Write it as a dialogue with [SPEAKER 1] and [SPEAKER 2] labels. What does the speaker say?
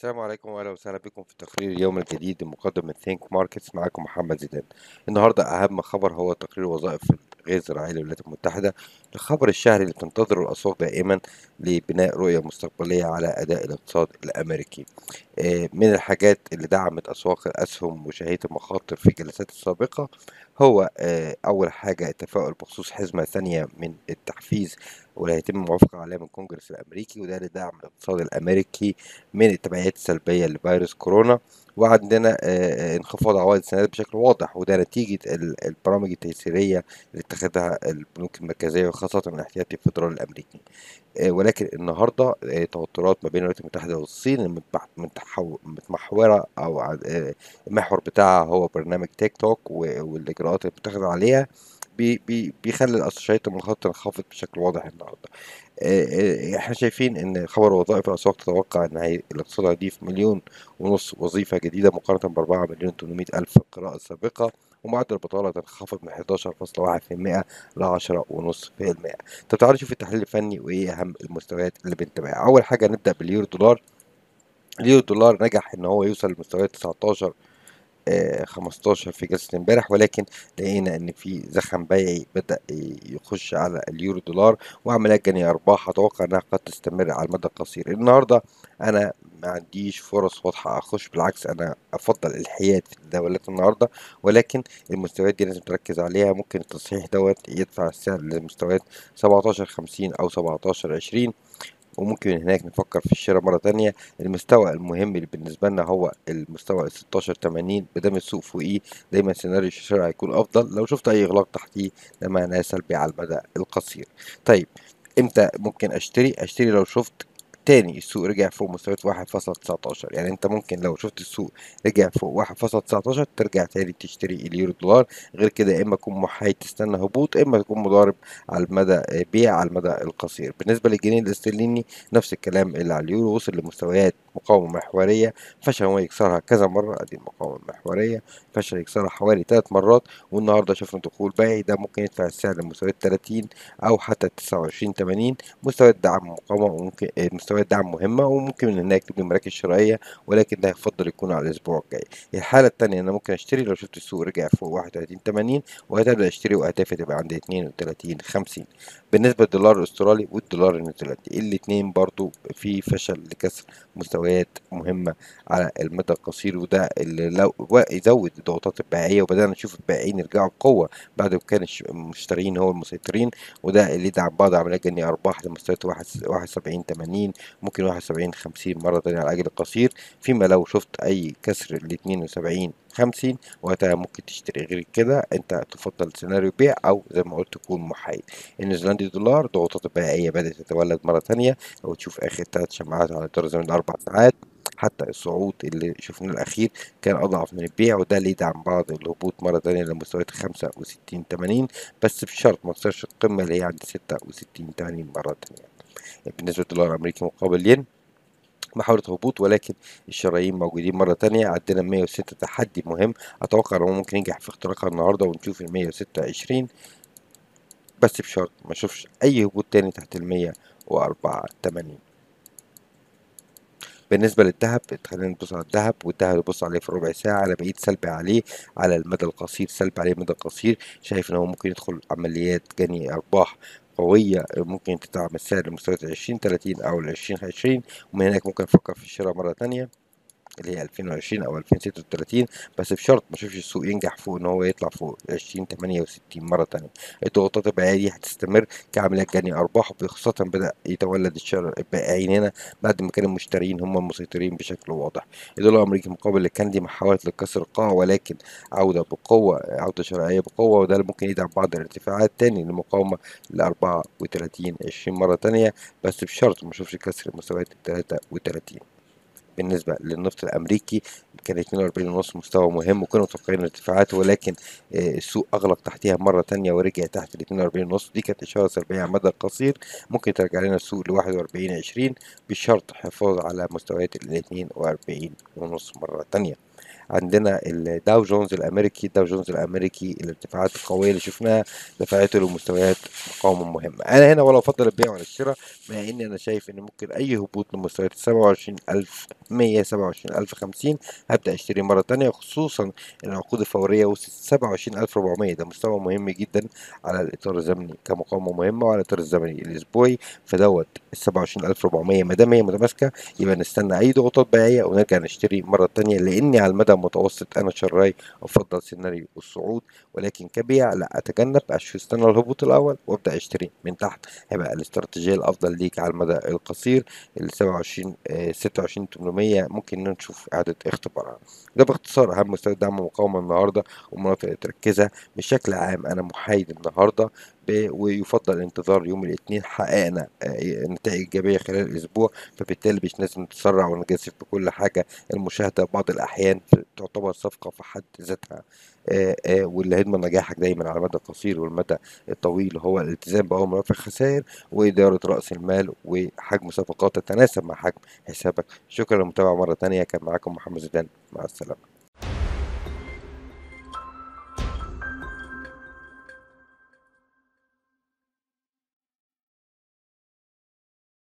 [SPEAKER 1] السلام عليكم واهلا وسهلا بكم في تقرير اليوم الجديد المقدم من ثينك ماركتس معاكم محمد زيدان النهارده اهم خبر هو تقرير وظائف الغير الزراعيه للولايات المتحده الخبر الشهري اللي بتنتظره الاسواق دائما لبناء رؤيه مستقبليه على اداء الاقتصاد الامريكي آه، من الحاجات اللي دعمت اسواق الاسهم وشهيه المخاطر في الجلسات السابقه هو آه، اول حاجه التفاؤل بخصوص حزمه ثانيه من التحفيز واللي هيتم الموافقه عليها من الكونجرس الامريكي وده لدعم الاقتصاد الامريكي من التبعيات السلبيه لفيروس كورونا وعندنا آه، آه، انخفاض عوائد السندات بشكل واضح وده نتيجه ال- البرامج التيسيريه اللي اتخذها البنوك المركزيه وخاصه الاحتياطي الفدرالي الامريكي آه، ولكن النهارده آه، توترات ما بين الولايات المتحده والصين المتمح- متحو- متمحوره او ع- آه، المحور بتاعها هو برنامج تيك توك و- والاجراءات اللي بتاخد عليها بي بي بيخلي الشهيه المخاطر تنخفض بشكل واضح النهارده آه، آه، احنا شايفين ان خبر وظائف الاسواق تتوقع ان هي الاقتصاد هيضيف مليون ونص وظيفه جديده مقارنه باربعة مليون 800 الف القراءه السابقه ومعدل البطاله تنخفض من 11.1% ل 10.5% طب تعالوا نشوف التحليل الفني وايه اهم المستويات اللي بنتابعها اول حاجه نبدا باليورو دولار اليورو دولار نجح ان هو يوصل لمستويات 19 آه، 15 في جلسة امبارح ولكن لقينا ان في زخم بيعي بدأ ي- يخش على اليورو دولار وعمليات جني ارباح اتوقع انها قد تستمر على المدى القصير النهارده انا ما عنديش فرص واضحة اخش بالعكس انا افضل الحياد في الدولات النهارده ولكن المستويات دي لازم تركز عليها ممكن التصحيح دوت يدفع السعر لمستويات 17 50 او 17 20 وممكن من هناك نفكر في الشراء مرة تانية المستوى المهم اللي بالنسبة لنا هو المستوى ال 16 80 بدام السوق فوقيه دايما سيناريو الشراء هيكون أفضل لو شفت أي إغلاق تحتيه ده معناه سلبي على المدى القصير طيب امتى ممكن اشتري اشتري لو شفت تاني السوق رجع فوق مستويات واحد فاصلة تسعتاشر يعني انت ممكن لو شفت السوق رجع فوق واحد فاصلة تسعتاشر ترجع تاني تشتري اليورو دولار غير كده يا اما تكون محايد تستنى هبوط اما تكون مضارب على المدى بيع على المدى القصير بالنسبة للجنيه الاسترليني نفس الكلام اللي على اليورو وصل لمستويات مقاومة محورية فشل هو يكسرها كذا مرة ادي المقاومة المحورية فشل يكسرها حوالي ثلاث مرات والنهارده شفنا دخول بيعي ده ممكن يدفع السعر لمستويات 30 او حتى 29 80 مستويات دعم مقاومة وممكن آه، مستويات دعم مهمة وممكن من هناك تبني مراكز شرائية ولكن ده يفضل يكون على الاسبوع الجاي الحالة التانية انا ممكن اشتري لو شفت السوق رجع فوق 31 80 وهتبدأ اشتري واهدافي تبقى عند 32 50 بالنسبة للدولار الاسترالي والدولار النيوزيلندي الاتنين برضو في فشل لكسر مستويات مهمة على المدى القصير وده اللي لو يزود الضغوطات البيعية وبدأنا نشوف البائعين يرجعوا بقوة بعد ما كان الش- المشترين هو المسيطرين وده اللي يدعم بعض عمليات جني أرباح لمستويات واحد واحد وسبعين تمانين ممكن واحد وسبعين خمسين مرة تانية على الأجل القصير فيما لو شفت أي كسر لاتنين وسبعين خمسين وقتها ممكن تشتري غير كده انت تفضل سيناريو بيع او زي ما قلت تكون محايد النيوزيلندي دولار ضغوطات البيعية بدأت تتولد مرة تانية لو تشوف آخر تلات شمعات على الدولار زي من أربع ساعات حتى الصعود اللي شفناه الأخير كان أضعف من البيع وده اللي يدعم بعض الهبوط مرة تانية لمستويات خمسة وستين تمانين بس بشرط ما تكسرش القمة اللي هي عند ستة وستين تمانين مرة تانية بالنسبة للدولار الأمريكي مقابل الين محاولة هبوط ولكن الشرايين موجودين مرة تانية عندنا 106 تحدي مهم أتوقع إن هو ممكن ينجح في اختراقها النهاردة ونشوف ال 106 20 بس بشرط ما اشوفش أي هبوط تاني تحت ال 104 80 بالنسبة للذهب خلينا نبص على الذهب والذهب نبص عليه في ربع ساعة أنا بقيت سلبي عليه على المدى القصير سلبي عليه المدى القصير شايف إن هو ممكن يدخل عمليات جني أرباح قوية ممكن تدعم السعر لمستويات عشرين تلاتين أو العشرين عشرين ومن هناك ممكن أفكر في الشراء مرة تانية اللي هي 2020 او 2036 بس بشرط ما اشوفش السوق ينجح فوق ان هو يطلع فوق 2068 مره تانية الضغوطات البيعيه دي هتستمر كعمليات جني ارباح خاصه بدا يتولد الشراء البائعين هنا بعد ما كانوا المشترين هم المسيطرين بشكل واضح الدولار الامريكي مقابل الكندي محاولة لكسر القاع ولكن عوده بقوه عوده شرائيه بقوه وده اللي ممكن يدعم بعض الارتفاعات تاني للمقاومه ل 34 20 مره تانية بس بشرط ما اشوفش كسر مستويات ال 33 بالنسبة للنفط الأمريكي كان 42 ونص مستوى مهم وكانوا متوقعين ارتفاعاته ولكن آه، السوق أغلق تحتها مرة تانية ورجع تحت ال 42 ونص دي كانت إشارة سلبية على المدى القصير ممكن ترجع لنا السوق ل 41 20 بشرط الحفاظ على مستويات ال 42 ونص مرة تانية عندنا الداو جونز الامريكي الداو جونز الامريكي الارتفاعات القويه اللي شفناها دفعته لمستويات مقاومه مهمه انا هنا ولا افضل البيع ولا الشراء مع اني انا شايف ان ممكن اي هبوط لمستويات 27100 27050 هبدا اشتري مره تانية خصوصا العقود الفوريه وصلت 27400 ده مستوى مهم جدا على الاطار الزمني كمقاومه مهمه وعلى الاطار الزمني الاسبوعي فدوت ال 27400 ما دام هي متماسكه يبقى نستنى اي ضغوطات بيعيه ونرجع نشتري مره تانية لاني على المدى المتوسط انا شراي افضل سيناريو الصعود ولكن كبيع لا اتجنب استنى الهبوط الاول وابدا اشتري من تحت هيبقى الاستراتيجيه الافضل ليك على المدى القصير ال 27 26 800 ممكن نشوف اعاده اختبارها ده باختصار اهم مستوى دعم ومقاومه النهارده والمناطق اللي تركزها بشكل عام انا محايد النهارده ويفضل الانتظار يوم الاثنين حققنا نتائج ايجابيه خلال الاسبوع فبالتالي مش لازم نتسرع ونجازف بكل حاجه المشاهده بعض الاحيان تعتبر صفقه في حد ذاتها واللي هيضمن نجاحك دايما على المدى القصير والمدى الطويل هو الالتزام باول منافع الخسائر واداره راس المال وحجم صفقات تتناسب مع حجم حسابك شكرا للمتابعه مره ثانيه كان معاكم محمد زيدان مع السلامه